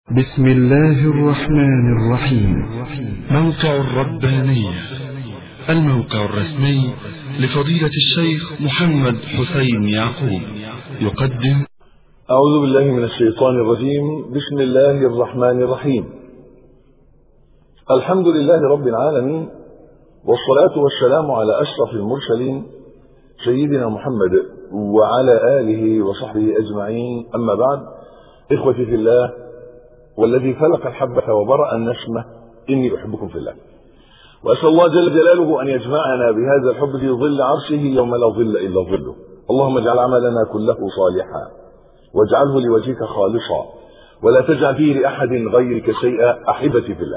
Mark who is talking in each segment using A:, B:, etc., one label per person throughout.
A: بسم الله الرحمن الرحيم
B: موقع الربانية الموقع الرسمي لفضيلة الشيخ محمد حسين يعقوب يقدم
C: أعوذ بالله من الشيطان الرجيم بسم الله الرحمن الرحيم الحمد لله رب العالمين والصلاة والسلام على أشرف المرسلين سيدنا محمد وعلى آله وصحبه أجمعين أما بعد إخوتي في الله والذي فلق الحبة وبرأ النسمة إني أحبكم في الله وأسأل الله جل جلاله أن يجمعنا بهذا الحب في ظل عرشه يوم لا ظل إلا ظله اللهم اجعل عملنا كله صالحا واجعله لوجهك خالصا ولا تجعل فيه لأحد غيرك شيئا أحبتي في الله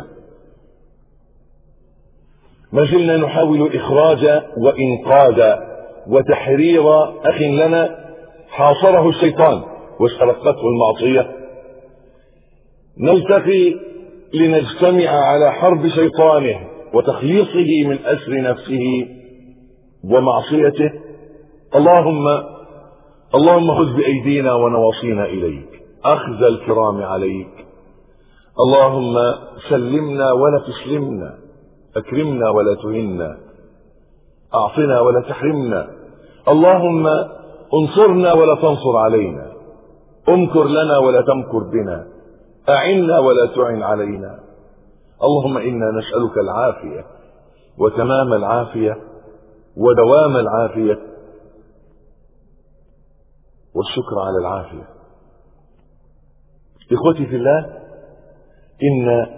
C: ما زلنا نحاول إخراج وإنقاذ وتحرير أخ لنا حاصره الشيطان واسترقته المعصية نلتقي لنجتمع على حرب شيطانه وتخليصه من أسر نفسه ومعصيته اللهم اللهم خذ بأيدينا ونواصينا إليك أخذ الكرام عليك اللهم سلمنا ولا تسلمنا أكرمنا ولا تهنا أعطنا ولا تحرمنا اللهم انصرنا ولا تنصر علينا امكر لنا ولا تمكر بنا أعنا ولا تعن علينا اللهم إنا نسألك العافية وتمام العافية ودوام العافية والشكر على العافية إخوتي في الله إن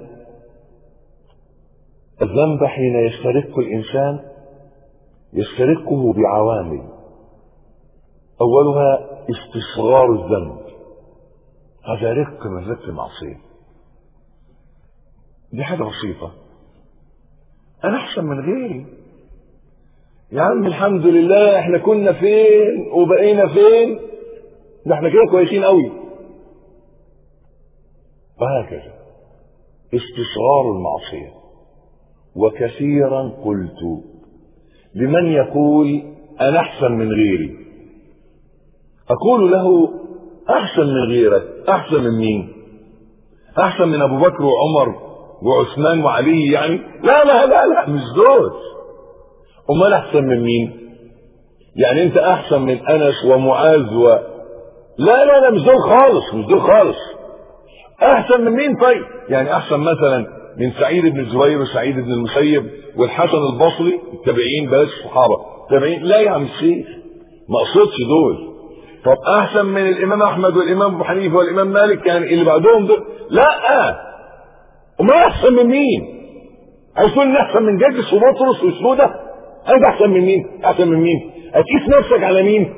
C: الذنب حين يسترق الإنسان يسترقه بعوامل أولها استصغار الذنب هذا رق من رق المعصية دي حاجة بسيطة أنا أحسن من غيري يا عم الحمد لله احنا كنا فين وبقينا فين ده احنا كده كويسين قوي وهكذا استصغار المعصية وكثيرا قلت لمن يقول أنا أحسن من غيري أقول له أحسن من غيرك أحسن من مين أحسن من أبو بكر وعمر وعثمان وعلي يعني لا لا لا لا مش دول أمال أحسن من مين يعني أنت أحسن من أنس ومعاذ و لا لا لا مش دول خالص مش دول خالص أحسن من مين طيب يعني أحسن مثلا من سعيد بن الزبير وسعيد بن المسيب والحسن البصري التابعين بلاش الصحابة التابعين لا يا عم الشيخ ما اقصدش دول طب احسن من الامام احمد والامام ابو حنيفه والامام مالك يعني اللي بعدهم دول لا وما احسن من مين عايز تقول احسن من جرجس وبطرس وسوده انت احسن من مين احسن من مين هتقيس نفسك على مين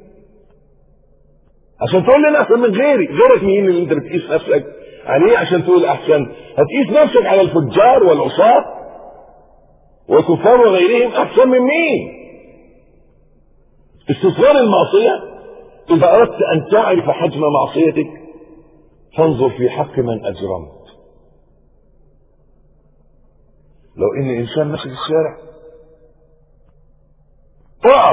C: عشان تقول لي انا احسن من غيري غيرك مين اللي انت بتقيس نفسك عليه عشان تقول احسن هتقيس نفسك على الفجار والعصاة والكفار وغيرهم احسن من مين استصغار المعصيه إذا أردت أن تعرف حجم معصيتك فانظر في حق من أجرمت لو إن إنسان ماشي في الشارع اقف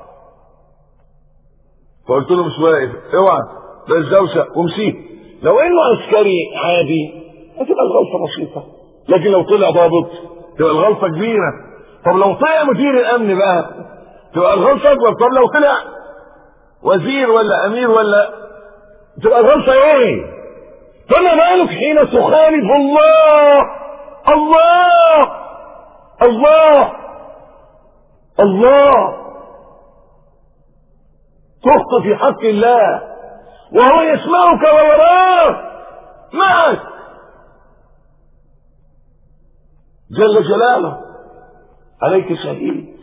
C: فقلت له مش واقف اوعى ده الزوسة ومشيت لو إنه عسكري عادي هتبقى الغلطة بسيطة لكن لو طلع ضابط تبقى الغلطة كبيرة طب لو طلع مدير الأمن بقى تبقى الغلطة أكبر طب لو طلع وزير ولا امير ولا تبقى الغلطه ايه فما بالك حين تخالف الله الله الله الله تخطئ في حق الله وهو يسمعك ويراك معك جل جلاله عليك شهيد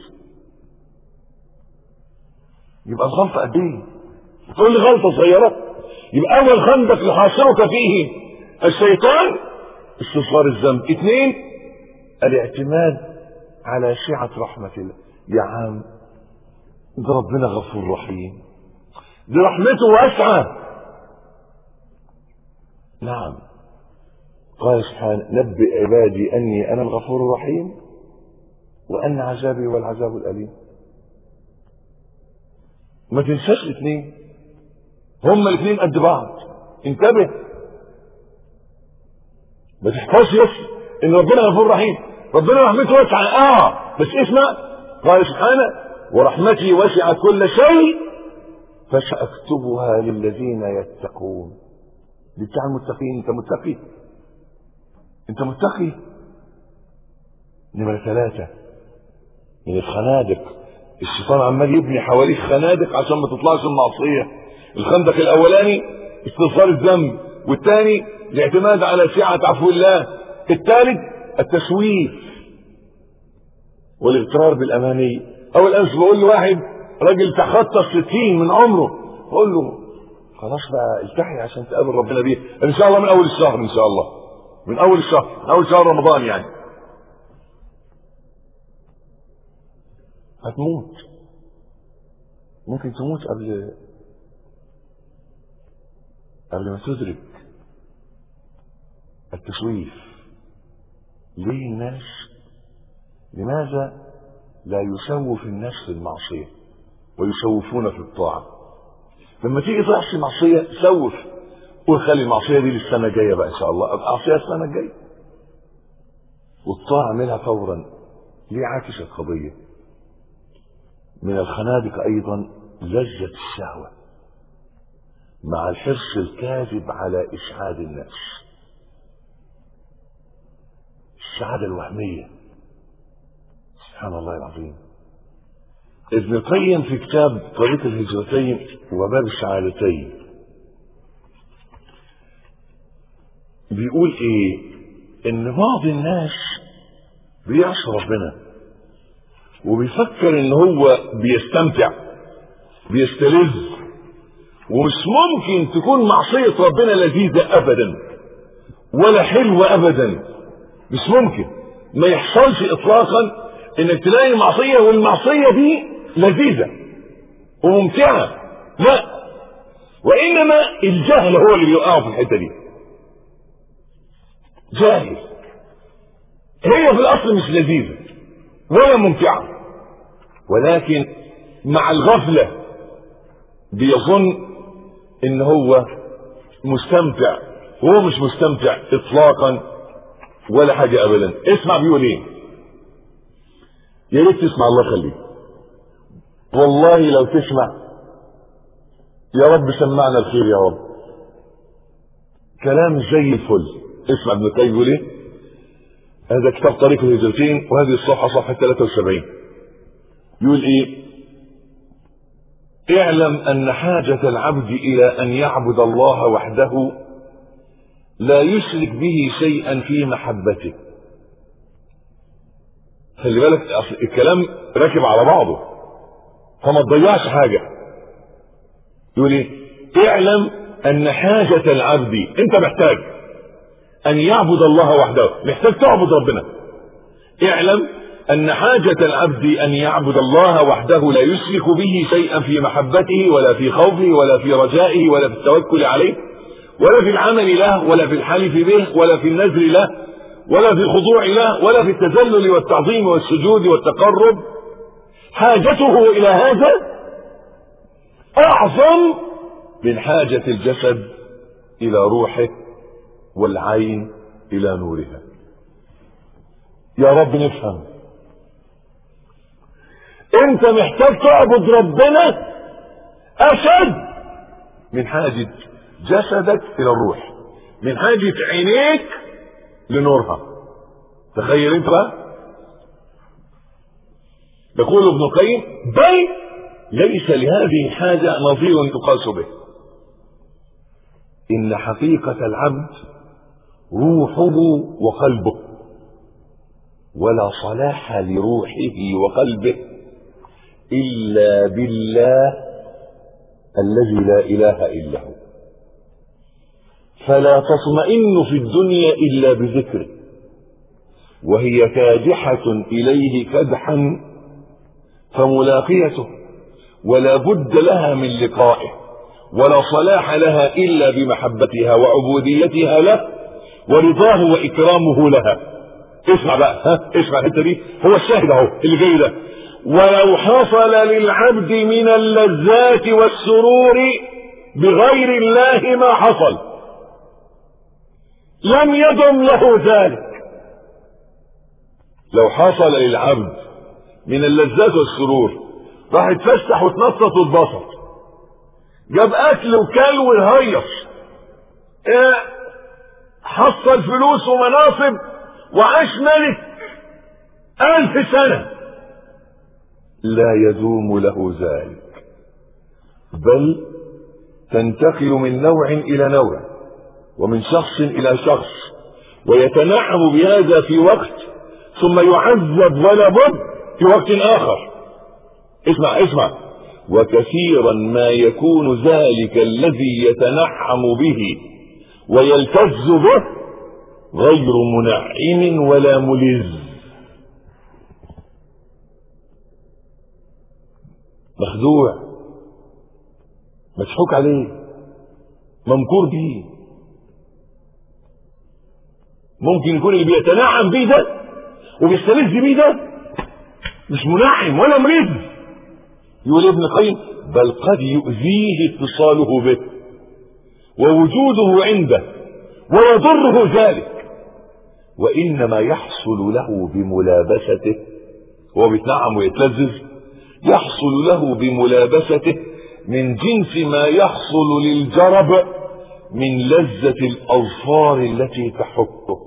C: يبقى الغلطة قد ايه؟ تقول لي غلطة صغيرة يبقى أول خندق يحاصرك فيه الشيطان استصغار الذنب اثنين الاعتماد على سعة رحمة الله يا عم ده ربنا غفور رحيم دي رحمته واسعة نعم قال سبحانه نبئ عبادي أني أنا الغفور الرحيم وأن عذابي هو العذاب الأليم ما تنساش الاثنين هما الاثنين قد بعض انتبه ما تحفظش بس ان ربنا غفور رحيم ربنا رحمته واسعه اه بس اسمع قال سبحانه ورحمتي وسعت كل شيء فساكتبها للذين يتقون دي بتاع المتقين انت متقي انت متقي نمرة ثلاثة من الخنادق الشيطان عمال يبني حواليك خنادق عشان ما تطلعش المعصية الخندق الأولاني استغفار الذنب والثاني الاعتماد على سعة عفو الله الثالث التسويف والاغترار بالأماني أول أمس بقول لواحد راجل تخطى الستين من عمره بقول له خلاص بقى التحي عشان تقابل ربنا بيه ان شاء الله من اول الشهر ان شاء الله من اول الشهر من اول شهر رمضان يعني هتموت ممكن تموت قبل قبل ما تدرك التسويف ليه الناس لماذا لا يسوف الناس في المعصية ويسوفون في الطاعة لما تيجي تعصي معصية سوف قول خلي المعصية دي للسنة الجاية بقى إن شاء الله أبقى أعصيها السنة الجاية والطاعة اعملها فورا ليه عاكس القضية من الخنادق أيضا لذة الشهوة مع الحرص الكاذب على إسعاد الناس السعادة الوهمية سبحان الله العظيم ابن القيم في كتاب طريق الهجرتين وباب السعادتين بيقول ايه ان بعض الناس بيعصي ربنا وبيفكر ان هو بيستمتع بيستلذ ومش ممكن تكون معصية ربنا لذيذة ابدا ولا حلوة ابدا مش ممكن ما يحصلش اطلاقا انك تلاقي معصية والمعصية دي لذيذة وممتعة لا وانما الجهل هو اللي بيوقعه في الحتة دي جاهل هي في الاصل مش لذيذة ولا ممتعة ولكن مع الغفلة بيظن ان هو مستمتع وهو مش مستمتع اطلاقا ولا حاجة ابدا اسمع بيقول ايه يا ريت تسمع الله يخليك والله لو تسمع يا رب سمعنا الخير يا رب كلام زي الفل اسمع ابن القيم بيقول ايه هذا كتاب طريق الهجرتين وهذه الصفحة صفحة 73 يقول ايه اعلم ان حاجة العبد الى ان يعبد الله وحده لا يشرك به شيئا في محبته خلي بالك اصل الكلام راكب على بعضه فما تضيعش حاجة يقول ايه اعلم ان حاجة العبد انت محتاج ان يعبد الله وحده محتاج تعبد ربنا اعلم ان حاجة العبد ان يعبد الله وحده لا يشرك به شيئا في محبته ولا في خوفه ولا في رجائه ولا في التوكل عليه ولا في العمل له ولا في الحلف به ولا في النذر له ولا في الخضوع له ولا في التذلل والتعظيم والسجود والتقرب حاجته الى هذا اعظم من حاجة الجسد الى روحه والعين الى نورها يا رب نفهم انت محتاج تعبد ربنا اشد من حاجة جسدك الى الروح من حاجة عينيك لنورها تخيل انت بقى يقول ابن القيم بل ليس لهذه الحاجة نظير يقاس به إن حقيقة العبد روحه وقلبه ولا صلاح لروحه وقلبه إلا بالله الذي لا إله إلا هو فلا تطمئن في الدنيا إلا بذكره وهي كادحة إليه كدحا فملاقيته ولا بد لها من لقائه ولا صلاح لها إلا بمحبتها وعبوديتها له ورضاه وإكرامه لها اسمع بقى ها اسمع الحته دي هو الشاهد اهو اللي جاي ده ولو حصل للعبد من اللذات والسرور بغير الله ما حصل لم يدم له ذلك لو حصل للعبد من اللذات والسرور راح يتفسح وتنطط وتبسط جاب اكل وكل ويهيص إيه حصل فلوس ومناصب وعاش ملك الف سنة لا يدوم له ذلك بل تنتقل من نوع الى نوع ومن شخص الى شخص ويتنعم بهذا في وقت ثم يعذب ولا بد في وقت اخر اسمع اسمع وكثيرا ما يكون ذلك الذي يتنعم به ويلتز به غير منعم ولا ملز مخدوع مضحوك عليه ممكور به ممكن يكون اللي بيتنعم بيه ده وبيستلذ بيه ده مش منعم ولا مريض يقول ابن القيم بل قد يؤذيه اتصاله به ووجوده عنده ويضره ذلك وإنما يحصل له بملابسته هو بيتنعم ويتلذذ يحصل له بملابسته من جنس ما يحصل للجرب من لذة الأظفار التي تحكه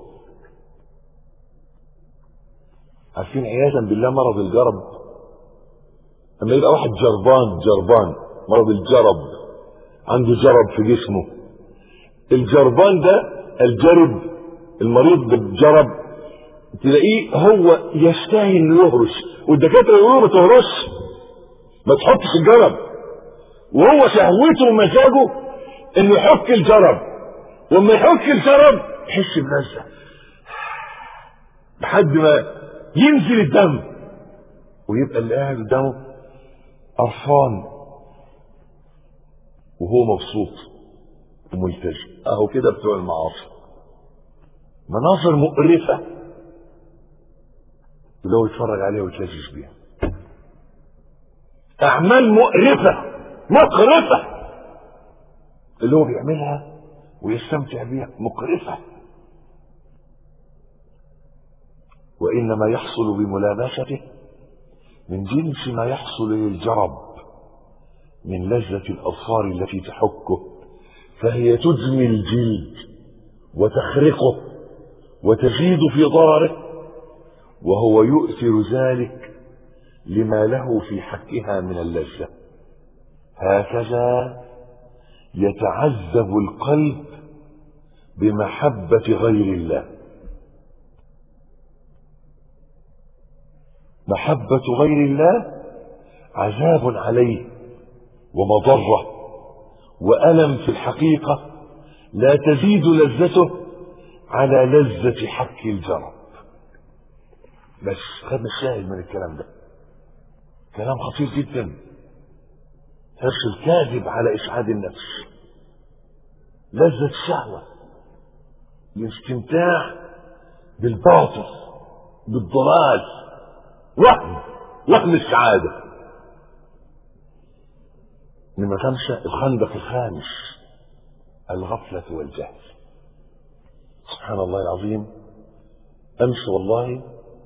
C: عارفين عياذا بالله مرض الجرب لما يبقى واحد جربان جربان مرض الجرب عنده جرب في جسمه الجربان ده الجرب المريض بالجرب تلاقيه هو يشتهي انه يهرش والدكاتره يقولوا ما تهرش ما تحطش الجرب وهو شهوته ومزاجه انه يحك الجرب ولما يحك الجرب يحس بلذه لحد ما ينزل الدم ويبقى اللي قاعد قدامه قرفان وهو مبسوط وملتزم اهو كده بتوع المعاصي مناظر مقرفة اللي هو يتفرج عليها ويتلذذ بيها أعمال مقرفة مقرفة اللي هو بيعملها ويستمتع بيها مقرفة وإنما يحصل بملابسته من جنس ما يحصل للجرب من لذة الأظفار التي تحكه فهي تدمي الجلد وتخرقه وتزيد في ضرره وهو يؤثر ذلك لما له في حكها من اللذة هكذا يتعذب القلب بمحبة غير الله محبة غير الله عذاب عليه ومضرة وألم في الحقيقة لا تزيد لذته على لذة حك الجرب بس خدنا الشاهد من الكلام ده كلام خطير جدا حرص الكاذب على إسعاد النفس لذة الشهوة الاستمتاع بالباطل بالضلال وهم وهم السعادة نمرة خمسة الخندق الخامس الغفلة والجهل سبحان الله العظيم أمس والله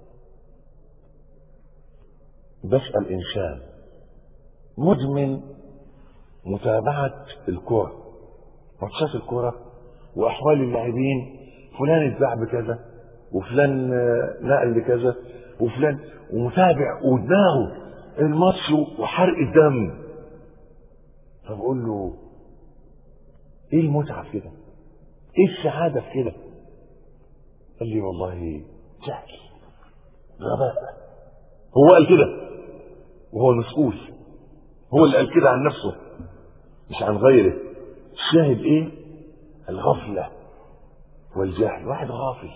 C: بسأل إنسان مدمن متابعة الكرة ماتشات الكرة وأحوال اللاعبين فلان اتباع بكذا وفلان نقل بكذا وفلان ومتابع ودماغه الماتش وحرق الدم فبقول له ايه المتعة في كده؟ ايه السعادة في كده؟ قال لي والله جهل غباء هو قال كده وهو المسؤول هو اللي قال كده عن نفسه مش عن غيره الشاهد ايه الغفلة والجهل واحد غافل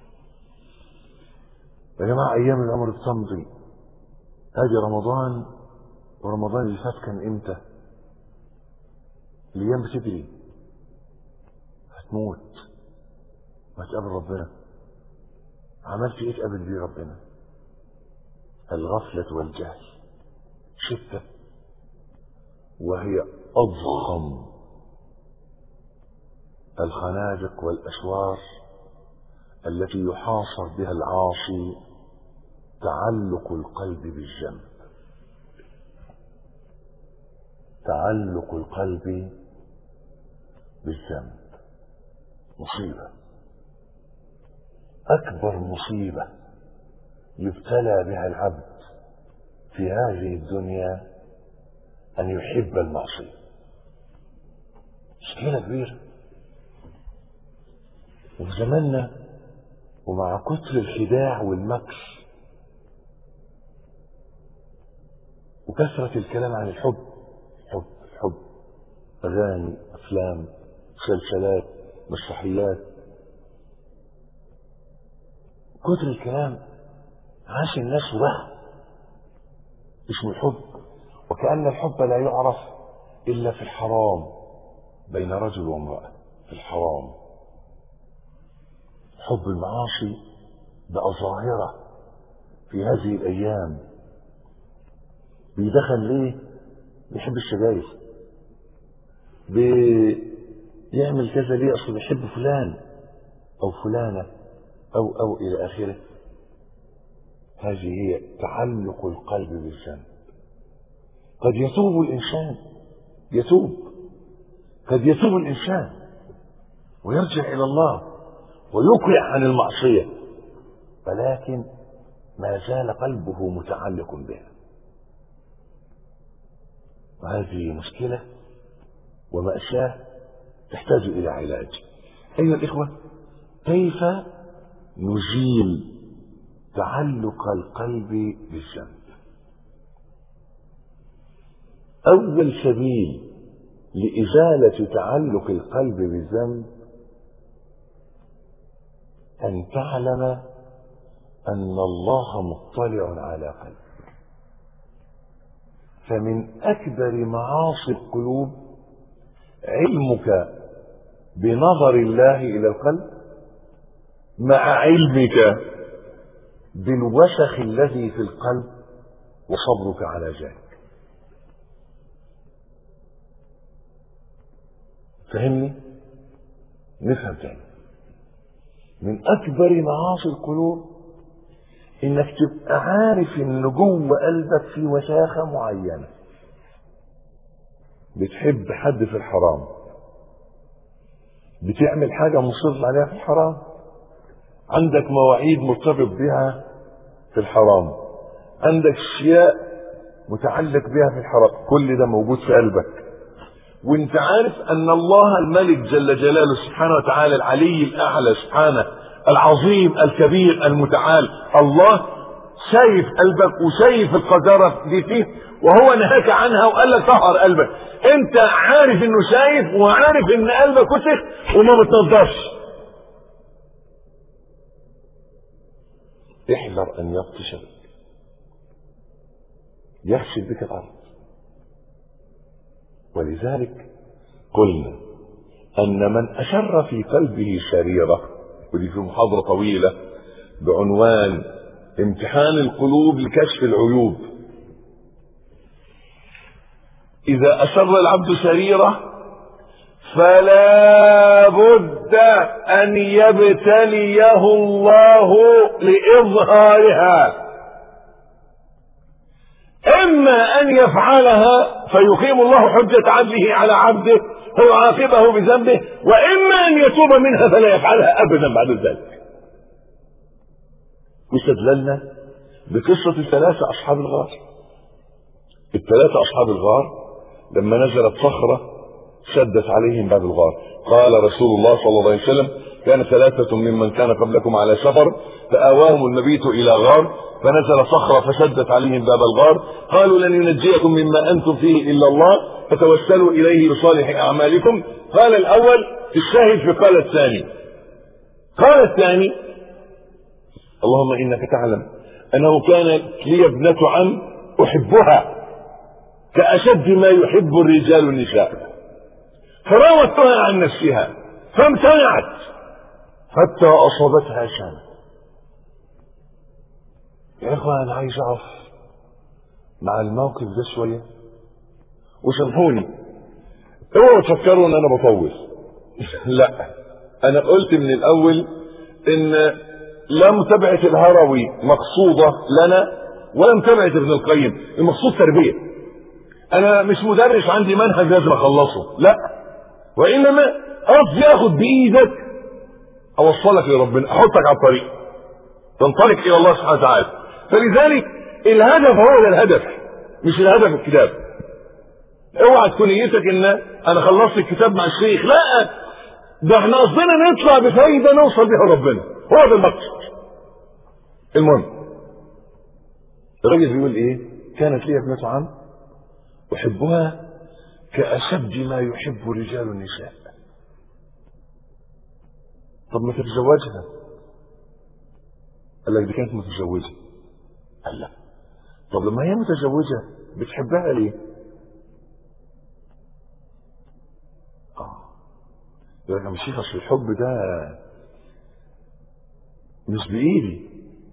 C: يا جماعة أيام العمر بتمضي هذه رمضان ورمضان اللي فات كان إمتى؟ الأيام بتجري هتموت وهتقابل ربنا عملت إيه تقابل بيه ربنا؟ الغفلة والجهل شتى وهي أضخم الخنادق والأسوار التي يحاصر بها العاصي تعلق القلب بالذنب تعلق القلب بالذنب مصيبة أكبر مصيبة يبتلى بها العبد في هذه الدنيا أن يحب المعصية مشكلة كبيرة وفي زماننا ومع كتر الخداع والمكر وكثرة الكلام عن الحب حب حب أغاني أفلام مسلسلات مسرحيات كتر الكلام عاش الناس وهم اسمه الحب وكأن الحب لا يعرف إلا في الحرام بين رجل وامرأة في الحرام حب المعاصي بقى ظاهرة في هذه الأيام بيدخن ليه بيحب السجاير بيعمل كذا ليه أصل بيحب فلان أو فلانة أو أو إلى آخره هذه هي تعلق القلب بالذنب قد يتوب الإنسان يتوب قد يتوب الإنسان ويرجع إلى الله ويقلع عن المعصية ولكن ما زال قلبه متعلق بها وهذه مشكلة ومأساة تحتاج إلى علاج أيها الإخوة كيف نزيل تعلق القلب بالذنب أول سبيل لإزالة تعلق القلب بالذنب أن تعلم أن الله مطلع على قلبك فمن أكبر معاصي القلوب علمك بنظر الله إلى القلب مع علمك بالوسخ الذي في القلب وصبرك على ذلك فهمني نفهم تاني من اكبر معاصي القلوب انك تبقى عارف ان جوه قلبك في وساخه معينه بتحب حد في الحرام بتعمل حاجه مصر عليها في الحرام عندك مواعيد مرتبط بها في الحرام عندك اشياء متعلق بها في الحرام كل ده موجود في قلبك وانت عارف ان الله الملك جل جلاله سبحانه وتعالى العلي الاعلى سبحانه العظيم الكبير المتعال الله شايف قلبك وشايف القذارة دي فيه وهو نهاك عنها وقال لك طهر قلبك انت عارف انه شايف وعارف ان قلبك وسخ وما بتنضفش احذر ان يبطش بك يخشى بك الارض ولذلك قلنا ان من اشر في قلبه سريره ودي في محاضره طويله بعنوان امتحان القلوب لكشف العيوب اذا اسر العبد سريره فلا بد ان يبتليه الله لاظهارها اما ان يفعلها فيقيم الله حجه عدله على عبده فيعاقبه بذنبه واما ان يتوب منها فلا يفعلها ابدا بعد ذلك واستدللنا بقصه الثلاثه اصحاب الغار الثلاثه اصحاب الغار لما نزلت صخره سدت عليهم باب الغار قال رسول الله صلى الله عليه وسلم كان ثلاثة ممن كان قبلكم على سفر فآواهم المبيت إلى غار فنزل صخرة فسدت عليهم باب الغار قالوا لن ينجيكم مما أنتم فيه إلا الله فتوسلوا إليه بصالح أعمالكم قال الأول في الشاهد في قال الثاني قال الثاني اللهم إنك تعلم أنه كانت لي ابنة عم أحبها كأشد ما يحب الرجال النساء فراودتها عن نفسها فامتنعت حتى أصابتها سنة يا إخوان أنا عايز أقف مع الموقف ده شوية وسامحوني اوعوا تفكروا ان انا بطول لا انا قلت من الاول ان لا متابعة الهروي مقصودة لنا ولا متابعة ابن القيم المقصود تربية انا مش مدرس عندي منهج لازم اخلصه لا وانما قصدي اخد بايدك اوصلك لربنا احطك على الطريق تنطلق الى الله سبحانه وتعالى فلذلك الهدف هو ده الهدف مش الهدف الكتاب اوعى تكون نيتك ان انا خلصت الكتاب مع الشيخ لا ده احنا قصدنا نطلع بفايده نوصل بيها ربنا هو ده المقصد المهم الراجل بيقول ايه كانت لي ابنة عم احبها كاشد ما يحب رجال النساء طب ما تتزوجها قال لك دي كانت متزوجه قال لا طب لما هي متزوجه بتحبها ليه اه يقول لك يا شيخ اصل الحب ده مش بايدي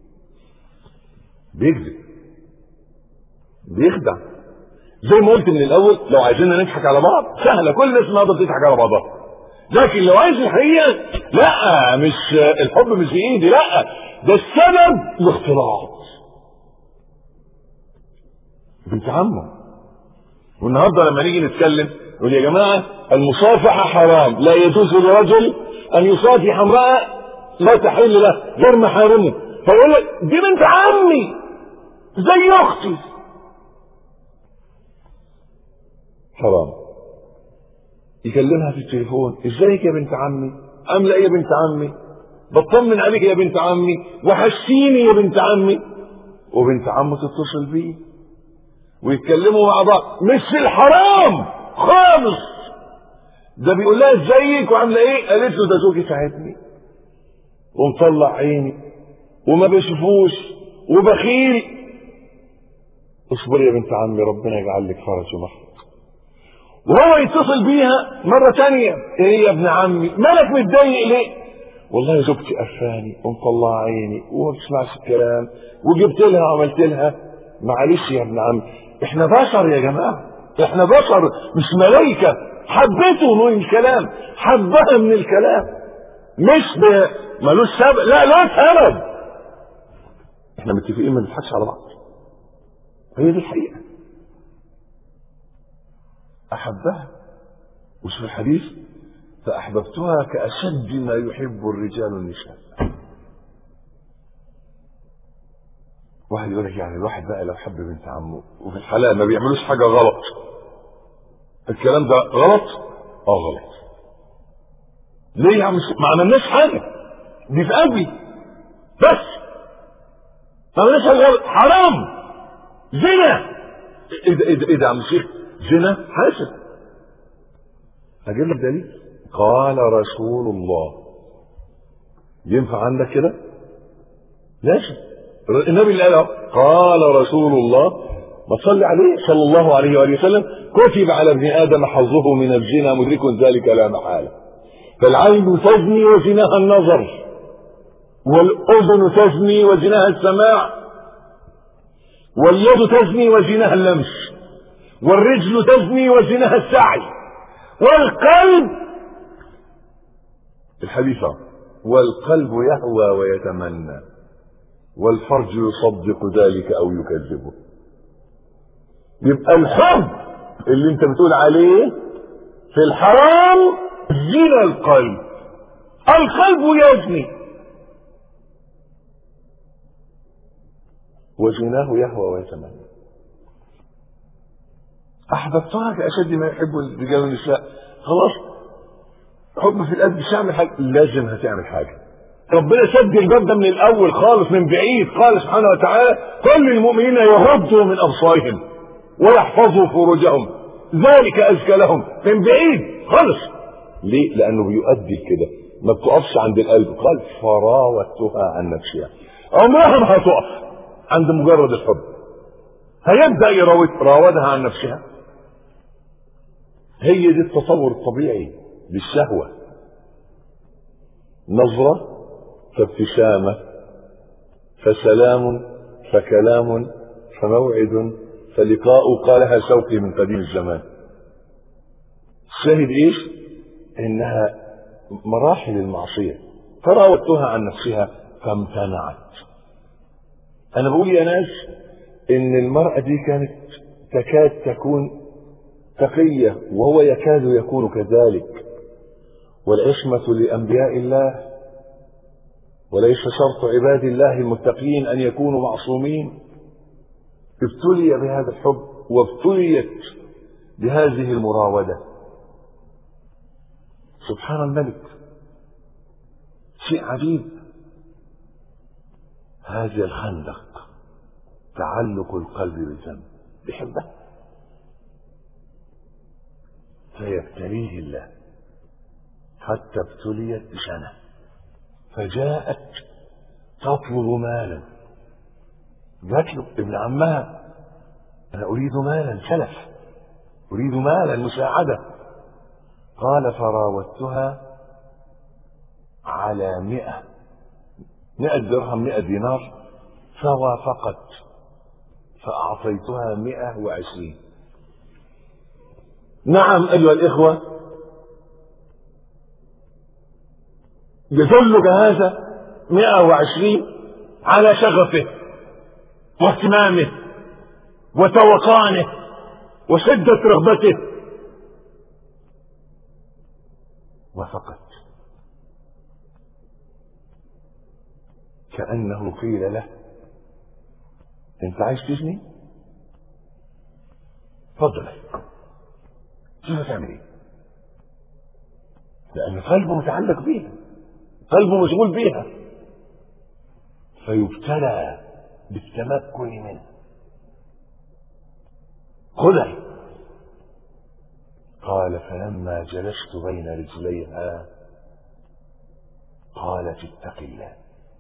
C: بيكذب بيخدع زي ما قلت من الاول لو عايزيننا نضحك على بعض سهله كل الناس النهارده بتضحك على بعضها لكن لو عايز الحقيقه لا مش الحب مش بايدي لا ده السبب الاختلاط بنت عمه والنهارده لما نيجي نتكلم يقول يا جماعه المصافحه حرام لا يجوز لرجل ان يصافح امراه لا تحل له غير محارمه فيقول لك دي بنت عمي زي اختي حرام يكلمها في التليفون ازيك يا بنت عمي عامله ايه يا بنت عمي بطمن عليك يا بنت عمي وحشيني يا بنت عمي وبنت عمه تتصل بيه ويتكلموا مع بعض مش في الحرام خالص ده بيقول لها ازيك وعامله ايه قالت له ده زوجي تعبني ومطلع عيني وما بشوفوش وبخيل اصبري يا بنت عمي ربنا يجعل لك فرج ومخرج وهو يتصل بيها مرة تانية ايه يا ابن عمي مالك متضايق ليه والله زوجتي قفاني ومطلع عيني وما بتسمعش الكلام وجبت لها وعملت لها معلش يا ابن عمي احنا بشر يا جماعة احنا بشر مش ملايكة حبته من الكلام حبها من الكلام مش ب... ملوش سبب لا لا سبب احنا متفقين ما نضحكش على بعض هي دي الحقيقة أحبها وش في الحديث فأحببتها كأشد ما يحب الرجال النساء واحد يقول لك يعني الواحد بقى لو حب بنت عمه وفي الحلال ما بيعملوش حاجة غلط الكلام ده غلط؟ اه غلط ليه يا عم ما عملناش حاجة دي في قلبي بس ما عملناش حاجة غلط حرام زنا ايه ده ايه ده ايه ده يا عم الشيخ زنا حاسب اجيب لك دليل قال رسول الله ينفع عندك كده ماشي النبي اللي قال قال رسول الله ما تصلي عليه صلى الله عليه وآله وسلم كتب على ابن آدم حظه من الزنا مدرك ذلك لا محالة فالعين تزني وزناها النظر والأذن تزني وزناها السماع واليد تزني وزناها اللمس والرجل تزني وزناها السعي والقلب الحديث والقلب يهوى ويتمنى والفرج يصدق ذلك او يكذبه يبقى الحب اللي انت بتقول عليه في الحرام زنا القلب القلب يزني وزناه يهوى ويتمنى احببتها كاشد ما يحب الرجال والنساء خلاص حب في القلب مش هعمل حاجه لازم هتعمل حاجه ربنا سد الباب ده من الاول خالص من بعيد قال سبحانه وتعالى كل المؤمنين يغضوا من ابصارهم ويحفظوا فروجهم ذلك ازكى لهم من بعيد خالص ليه؟ لانه بيؤدي كده ما بتقفش عند القلب قال فراودتها عن نفسها عمرها ما هتقف عند مجرد الحب هيبدا يراود راودها عن نفسها هي دي التصور الطبيعي للشهوه نظره فابتسامه فسلام فكلام فموعد فلقاء قالها شوقي من قديم الزمان شاهد ايش انها مراحل المعصيه فراودتها عن نفسها فامتنعت انا بقول يا ناس ان المرأة دي كانت تكاد تكون تقية وهو يكاد يكون كذلك والعصمة لأنبياء الله وليس شرط عباد الله المتقين أن يكونوا معصومين ابتلي بهذا الحب وابتليت بهذه المراودة سبحان الملك شيء عجيب هذا الخندق تعلق القلب بالذنب بيحبه فيبتليه الله حتى ابتليت بسنة فجاءت تطلب مالا جات له ابن عمها أنا أريد مالا سلف أريد مالا مساعدة قال فراودتها على مئة مئة درهم مئة دينار فوافقت فأعطيتها مئة وعشرين نعم أيها الإخوة يدلك هذا مئة وعشرين على شغفه واهتمامه وتوقانه وشدة رغبته وفقط كأنه قيل له انت عايز تزني اتفضل شوف هتعمل ايه لان قلبه متعلق بيها قلبه مشغول بيها فيبتلى بالتمكن منه خذها قال فلما جلست بين رجليها قالت اتق الله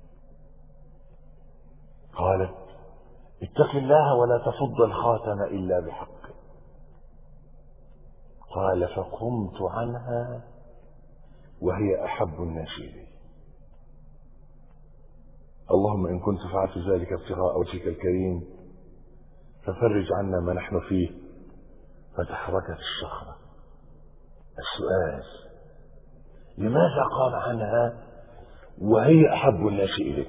C: قالت اتق الله ولا تفض الخاتم إلا بحقه قال فقمت عنها وهي أحب الناس إلي اللهم إن كنت فعلت ذلك ابتغاء وجهك الكريم ففرج عنا ما نحن فيه فتحركت الصخرة السؤال لماذا قام عنها وهي أحب الناس إليه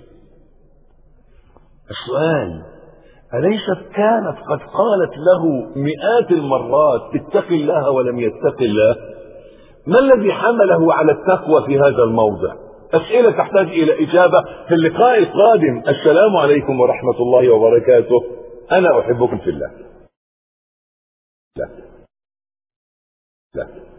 C: السؤال أليست كانت قد قالت له مئات المرات اتق الله ولم يتق الله ما الذي حمله على التقوى في هذا الموضع أسئلة تحتاج إلى إجابة في اللقاء القادم السلام عليكم ورحمة الله وبركاته أنا أحبكم في الله لا لا